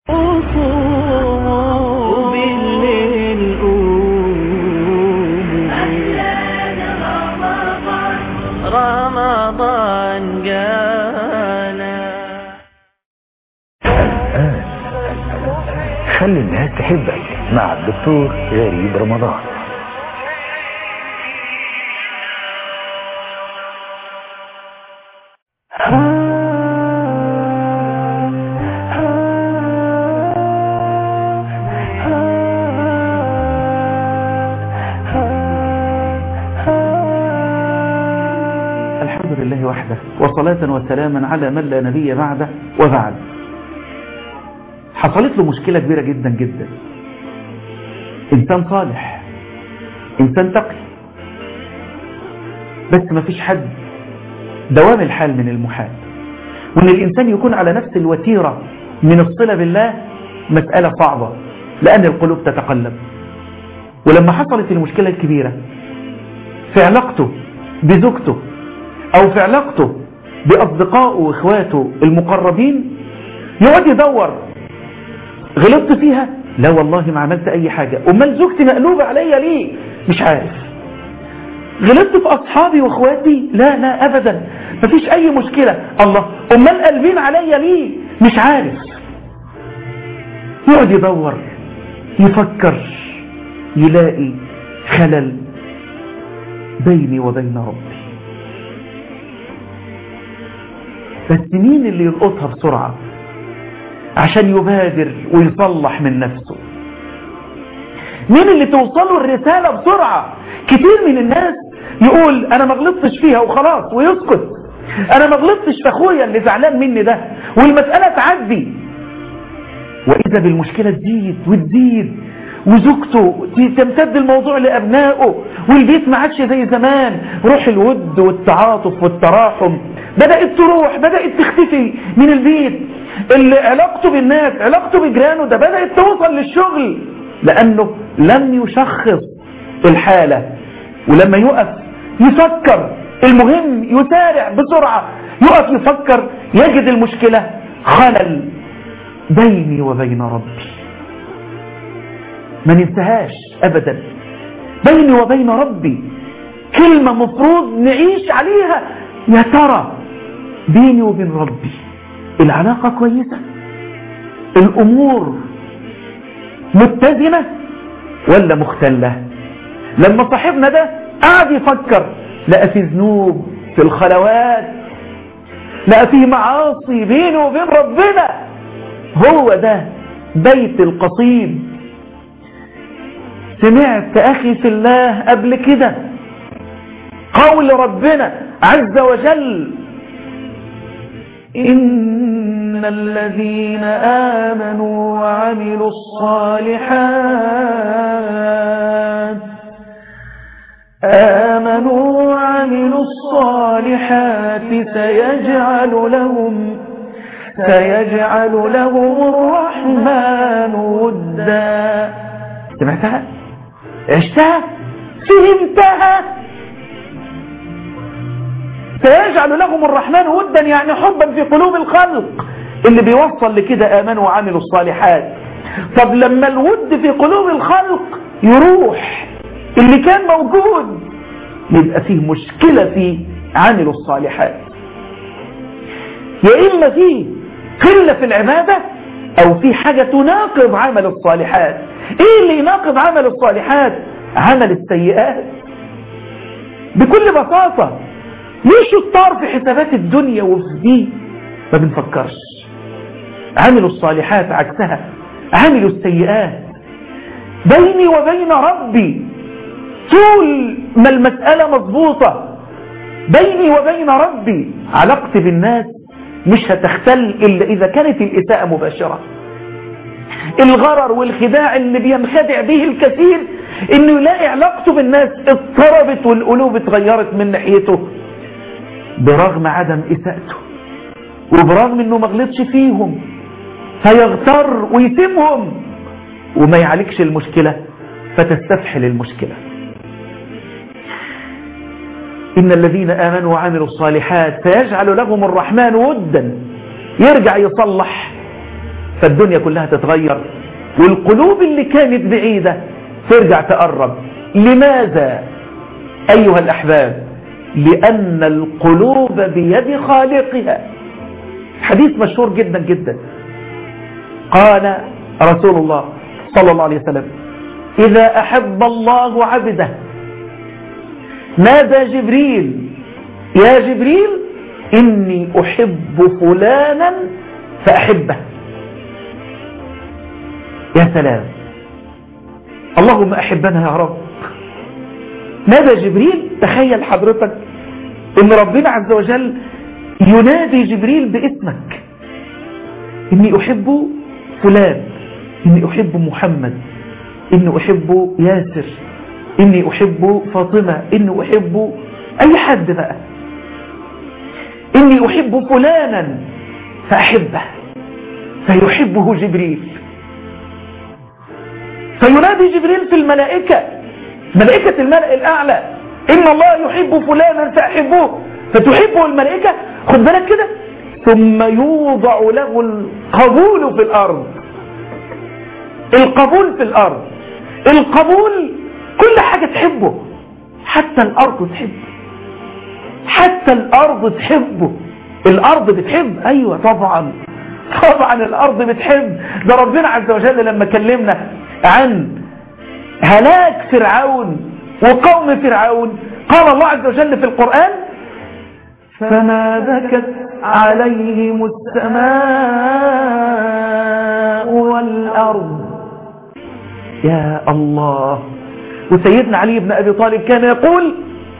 وبالليل قوموا رمضان جانا الآن خلي الناس تحبك مع الدكتور غريب رمضان الحمد لله وحده وصلاة وسلاما على من لا نبي بعده وبعد حصلت له مشكلة كبيرة جدا جدا إنسان صالح إنسان تقي بس ما فيش حد دوام الحال من المحال وإن الإنسان يكون على نفس الوتيرة من الصلة بالله مسألة صعبة لأن القلوب تتقلب ولما حصلت المشكلة الكبيرة في علاقته بزوجته او في علاقته باصدقائه واخواته المقربين يقعد يدور غلطت فيها لا والله ما عملت اي حاجة امال زوجتي مقلوبة عليا ليه مش عارف غلطت في اصحابي واخواتي لا لا ابدا مفيش اي مشكلة الله امال قلبين عليا ليه مش عارف يقعد يدور يفكر يلاقي خلل بيني وبين ربي بس مين اللي يلقطها بسرعة عشان يبادر ويصلح من نفسه مين اللي توصله الرسالة بسرعة كتير من الناس يقول انا ما غلطتش فيها وخلاص ويسكت انا ما غلطتش في اخويا اللي زعلان مني ده والمسألة تعدي واذا بالمشكلة تزيد وتزيد وزوجته تمتد الموضوع لأبنائه والبيت ما عادش زي زمان روح الود والتعاطف والتراحم بدأت تروح بدأت تختفي من البيت اللي علاقته بالناس علاقته بجيرانه ده بدأت توصل للشغل لأنه لم يشخص الحالة ولما يقف يفكر المهم يسارع بسرعة يقف يفكر يجد المشكلة خلل بيني وبين ربي ما ننساهاش ابدا بيني وبين ربي كلمة مفروض نعيش عليها يا ترى بيني وبين ربي العلاقة كويسة الامور متزنة ولا مختلة لما صاحبنا ده قعد يفكر لقى في ذنوب في الخلوات لقى فيه معاصي بينه وبين ربنا هو ده بيت القصيد سمعت أخي في الله قبل كده قول ربنا عز وجل إن الذين آمنوا وعملوا الصالحات آمنوا وعملوا الصالحات سيجعل لهم سيجعل لهم الرحمن ودا سمعتها عشتها فهمتها سيجعل لهم الرحمن ودا يعني حبا في قلوب الخلق اللي بيوصل لكده آمنوا وعملوا الصالحات طب لما الود في قلوب الخلق يروح اللي كان موجود يبقى فيه مشكلة في عملوا الصالحات يا إما فيه قلة في العبادة أو في حاجة تناقض عمل الصالحات إيه اللي يناقض عمل الصالحات عمل السيئات بكل بساطة ليه شطار في حسابات الدنيا وفي دي ما بنفكرش عملوا الصالحات عكسها عملوا السيئات بيني وبين ربي طول ما المسألة مضبوطة بيني وبين ربي علاقتي بالناس مش هتختل إلا إذا كانت الإساءة مباشرة الغرر والخداع اللي بينخدع به الكثير انه يلاقي علاقته بالناس اضطربت والقلوب اتغيرت من ناحيته برغم عدم اساءته وبرغم انه ما غلطش فيهم فيغتر ويتمهم وما يعالجش المشكلة فتستفحل المشكلة إن الذين آمنوا وعملوا الصالحات سيجعل لهم الرحمن ودا يرجع يصلح فالدنيا كلها تتغير والقلوب اللي كانت بعيدة ترجع تقرب لماذا أيها الأحباب لأن القلوب بيد خالقها حديث مشهور جدا جدا قال رسول الله صلى الله عليه وسلم إذا أحب الله عبده نادى جبريل يا جبريل إني أحب فلانا فأحبه يا سلام اللهم أحبنا يا رب نادى جبريل تخيل حضرتك ان ربنا عز وجل ينادي جبريل باسمك اني احب فلان اني احب محمد اني احب ياسر اني احب فاطمة اني احب اي حد بقى اني احب فلانا فاحبه فيحبه جبريل فينادي جبريل في الملائكة ملائكة الملأ الأعلى إن الله يحب فلانا فأحبوه فتحبه الملائكة خد بالك كده ثم يوضع له القبول في الأرض القبول في الأرض القبول كل حاجة تحبه حتى الأرض تحبه حتى الأرض تحبه الأرض بتحب أيوة طبعا طبعا الأرض بتحب ده ربنا عز وجل لما كلمنا عن هلاك فرعون وقوم فرعون قال الله عز وجل في القرآن فما بكت عليهم السماء والأرض يا الله وسيدنا علي بن أبي طالب كان يقول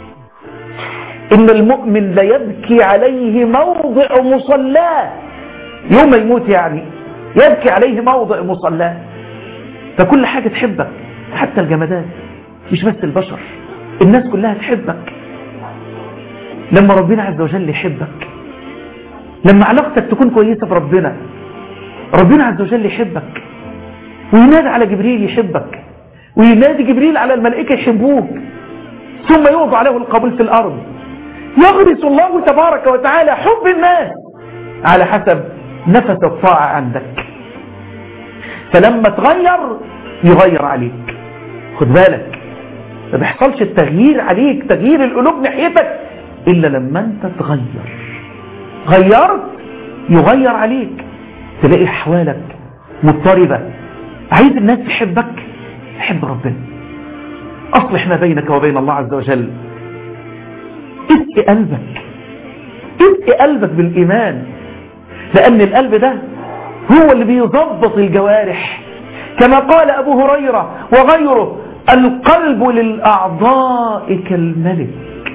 إن المؤمن ليبكي عليه موضع مصلاه يوم ما يموت يعني يبكي عليه موضع مصلاه فكل حاجة تحبك حتى الجمادات مش بس البشر الناس كلها تحبك لما ربنا عز وجل يحبك لما علاقتك تكون كويسة بربنا ربنا عز وجل يحبك وينادي على جبريل يحبك وينادي جبريل على الملائكة يحبوك ثم يوضع له القبول في الأرض يغرس الله تبارك وتعالى حب الناس على حسب نفس الطاعة عندك فلما تغير يغير عليك خد بالك ما بيحصلش التغيير عليك تغيير القلوب ناحيتك إلا لما أنت تغير غيرت يغير عليك تلاقي أحوالك مضطربة عايز الناس تحبك حب ربنا أصلح ما بينك وبين الله عز وجل اسقي قلبك اسقي قلبك بالإيمان لأن القلب ده هو اللي بيضبط الجوارح كما قال أبو هريرة وغيره القلب للأعضاء كالملك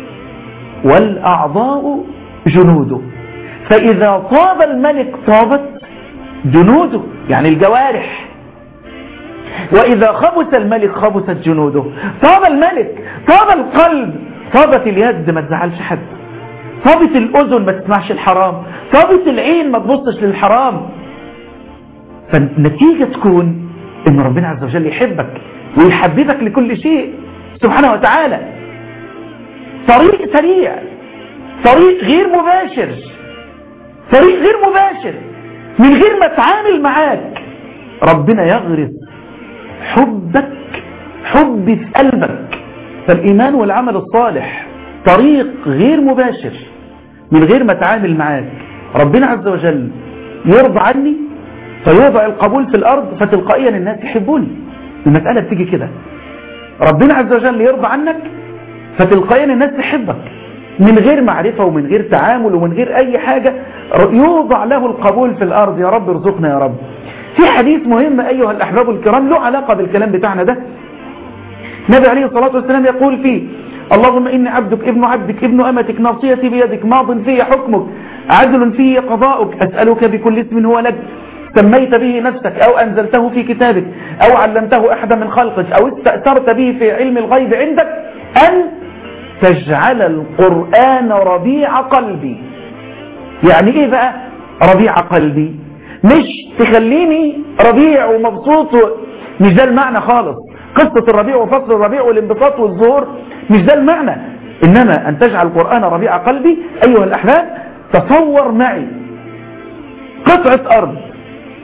والأعضاء جنوده فإذا طاب الملك طابت جنوده يعني الجوارح وإذا خبث الملك خبثت جنوده طاب الملك طاب القلب طابت اليد ما تزعلش حد طابت الأذن ما تسمعش الحرام طابت العين ما تبصش للحرام فالنتيجة تكون ان ربنا عز وجل يحبك ويحببك لكل شيء سبحانه وتعالى طريق سريع طريق غير مباشر طريق غير مباشر من غير ما تعامل معاك ربنا يغرس حبك حب في قلبك فالإيمان والعمل الصالح طريق غير مباشر من غير ما تعامل معاك ربنا عز وجل يرضى عني فيوضع القبول في الأرض فتلقائيا الناس يحبوني المسألة بتيجي كده ربنا عز وجل يرضى عنك فتلقائيا الناس تحبك من غير معرفة ومن غير تعامل ومن غير أي حاجة يوضع له القبول في الأرض يا رب ارزقنا يا رب في حديث مهم أيها الأحباب الكرام له علاقة بالكلام بتاعنا ده النبي عليه الصلاة والسلام يقول فيه اللهم إني عبدك ابن عبدك ابن أمتك ناصيتي بيدك ماض في حكمك عدل في قضاؤك أسألك بكل اسم هو لك سميت به نفسك أو أنزلته في كتابك أو علمته أحدا من خلقك أو استأثرت به في علم الغيب عندك أن تجعل القرآن ربيع قلبي يعني إيه بقى ربيع قلبي مش تخليني ربيع ومبسوط و... مش ده المعنى خالص قصة الربيع وفصل الربيع والانبساط والظهور مش ده المعنى إنما أن تجعل القرآن ربيع قلبي أيها الأحباب تصور معي قطعة أرض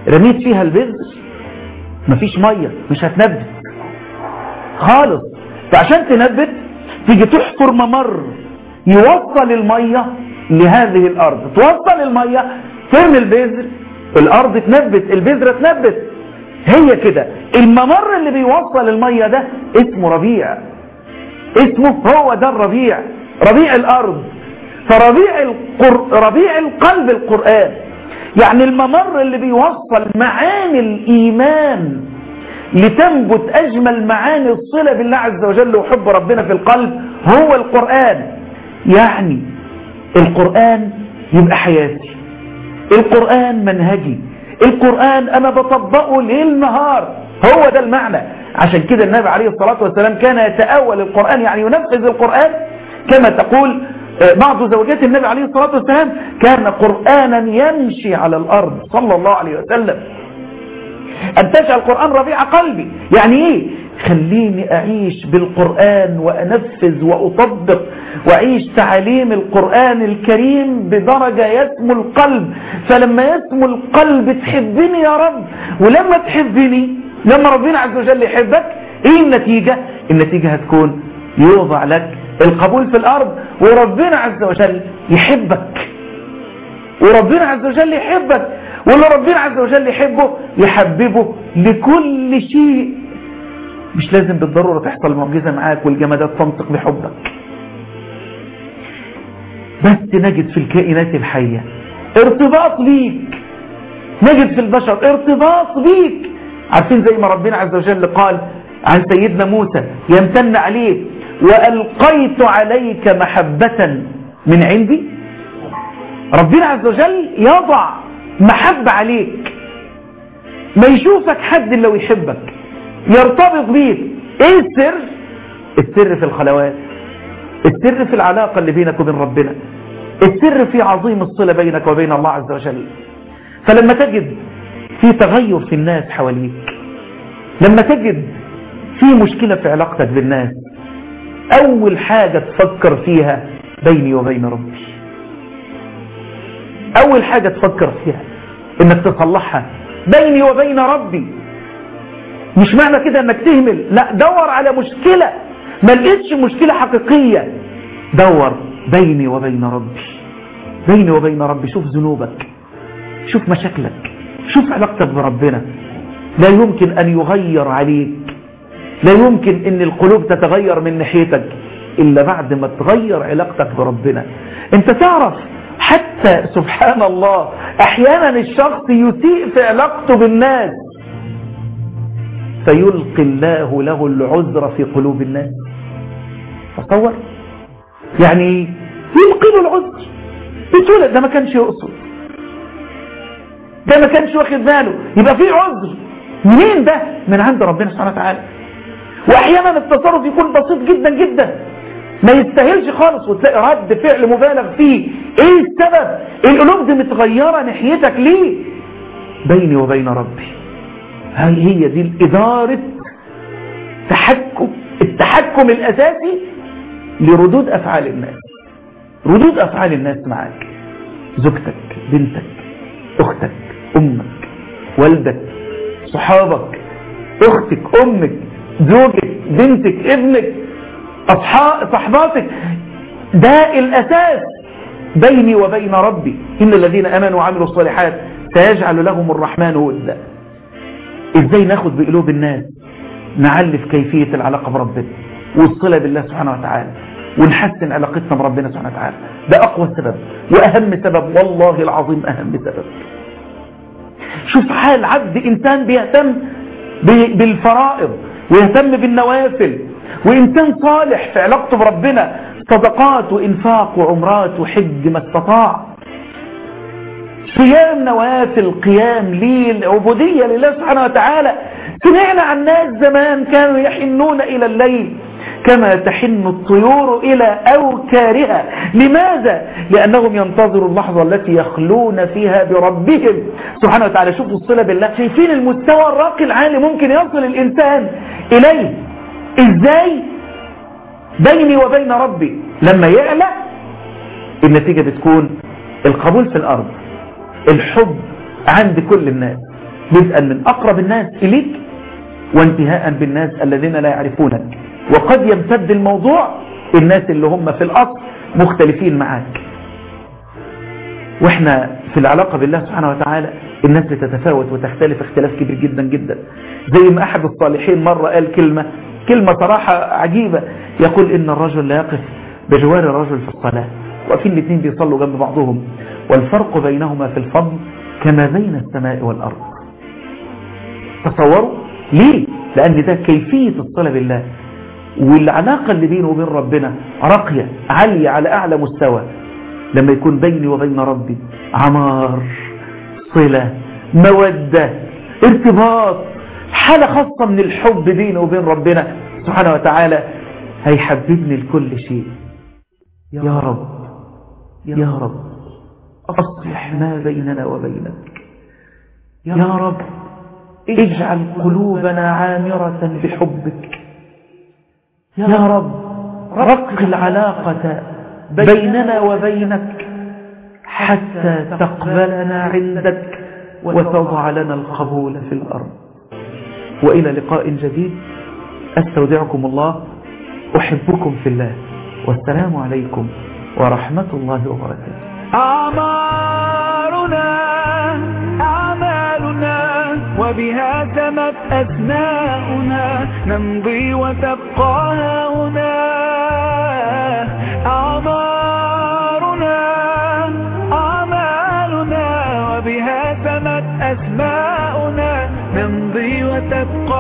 رميت فيها البذر مفيش مية مش هتنبت خالص فعشان تنبت تيجي تحفر ممر يوصل المية لهذه الأرض توصل المية ترمي البذر الأرض تنبت البذرة تنبت هي كده الممر اللي بيوصل المية ده اسمه ربيع اسمه هو ده الربيع ربيع الأرض فربيع القر... ربيع القلب القرآن يعني الممر اللي بيوصل معاني الإيمان لتنبت أجمل معاني الصلة بالله عز وجل وحب ربنا في القلب هو القرآن يعني القرآن يبقى حياتي القرآن منهجي القرآن أنا بطبقه ليل نهار هو ده المعنى عشان كده النبي عليه الصلاة والسلام كان يتأول القرآن يعني ينفذ القرآن كما تقول بعض زوجات النبي عليه الصلاة والسلام كان قرآنا يمشي على الأرض صلى الله عليه وسلم أن تجعل القرآن ربيع قلبي يعني إيه خليني أعيش بالقرآن وأنفذ وأطبق وأعيش تعاليم القرآن الكريم بدرجة يسمو القلب فلما يسمو القلب تحبني يا رب ولما تحبني لما ربنا عز وجل يحبك إيه النتيجة النتيجة هتكون يوضع لك القبول في الأرض وربنا عز وجل يحبك وربنا عز وجل يحبك واللي ربنا عز وجل يحبه يحببه لكل شيء مش لازم بالضرورة تحصل معجزة معاك والجمادات تنطق بحبك بس نجد في الكائنات الحية ارتباط بيك نجد في البشر ارتباط بيك عارفين زي ما ربنا عز وجل قال عن سيدنا موسى يمتن عليه وألقيت عليك محبة من عندي ربنا عز وجل يضع محبة عليك ما يشوفك حد لو يحبك يرتبط بيك ايه السر السر في الخلوات السر في العلاقة اللي بينك وبين ربنا السر في عظيم الصلة بينك وبين الله عز وجل فلما تجد في تغير في الناس حواليك لما تجد في مشكلة في علاقتك بالناس أول حاجة تفكر فيها بيني وبين ربي أول حاجة تفكر فيها إنك تصلحها بيني وبين ربي مش معنى كده إنك تهمل لا دور على مشكلة ما لقيتش مشكلة حقيقية دور بيني وبين ربي بيني وبين ربي شوف ذنوبك شوف مشاكلك شوف علاقتك بربنا لا يمكن أن يغير عليك لا يمكن ان القلوب تتغير من ناحيتك الا بعد ما تغير علاقتك بربنا انت تعرف حتى سبحان الله احيانا الشخص يسيء في علاقته بالناس فيلقي الله له العذر في قلوب الناس تصور يعني يلقي له العذر بتقول ده ما كانش يقصد ده ما كانش واخد باله يبقى في عذر منين ده من عند ربنا سبحانه وتعالى واحيانا التصرف يكون بسيط جدا جدا ما يستاهلش خالص وتلاقي رد فعل مبالغ فيه ايه السبب القلوب دي متغيره ناحيتك ليه بيني وبين ربي هل هي دي الاداره تحكم التحكم الاساسي لردود افعال الناس ردود افعال الناس معاك زوجتك بنتك اختك امك والدك صحابك اختك امك زوجك بنتك ابنك أصحاب صحباتك ده الأساس بيني وبين ربي إن الذين أمنوا وعملوا الصالحات سيجعل لهم الرحمن ودا إزاي ناخد بقلوب الناس نعلف كيفية العلاقة بربنا والصلة بالله سبحانه وتعالى ونحسن علاقتنا بربنا سبحانه وتعالى ده أقوى سبب وأهم سبب والله العظيم أهم سبب شوف حال عبد إنسان بيهتم بالفرائض ويهتم بالنوافل وإنسان صالح في علاقته بربنا صدقات وإنفاق وعمرات وحج ما استطاع صيام نوافل قيام ليل عبودية لله سبحانه وتعالى سمعنا عن ناس زمان كانوا يحنون إلى الليل كما تحن الطيور إلى أوكارها لماذا؟ لأنهم ينتظروا اللحظة التي يخلون فيها بربهم سبحانه وتعالى شوفوا الصلة بالله شايفين المستوى الراقي العالي ممكن يصل الإنسان إليه إزاي؟ بيني وبين ربي لما يعلى النتيجة بتكون القبول في الأرض الحب عند كل الناس بدءا من أقرب الناس إليك وانتهاء بالناس الذين لا يعرفونك وقد يمتد الموضوع الناس اللي هم في الأصل مختلفين معاك واحنا في العلاقة بالله سبحانه وتعالى الناس بتتفاوت وتختلف اختلاف كبير جدا جدا زي ما أحد الصالحين مرة قال كلمة كلمة صراحة عجيبة يقول إن الرجل لا يقف بجوار الرجل في الصلاة واقفين الاثنين بيصلوا جنب بعضهم والفرق بينهما في الفضل كما بين السماء والأرض تصوروا ليه لأن ده كيفية الصلاة بالله والعلاقة اللي بينه وبين ربنا راقية عالية على أعلى مستوى لما يكون بيني وبين ربي عمار صلة مودة ارتباط حالة خاصة من الحب بيني وبين ربنا سبحانه وتعالى هيحببني لكل شيء يا رب يا رب أصلح ما بيننا وبينك يا رب اجعل قلوبنا عامرة بحبك يا رب رق العلاقة بيننا وبينك حتى تقبلنا عندك وتضع لنا القبول في الأرض وإلى لقاء جديد أستودعكم الله أحبكم في الله والسلام عليكم ورحمة الله وبركاته أعمارنا أعمالنا وبها تمت أثناؤنا نمضي وتبقى هنا أعمارنا أعمالنا وبها تمت أسماؤنا نمضي وتبقى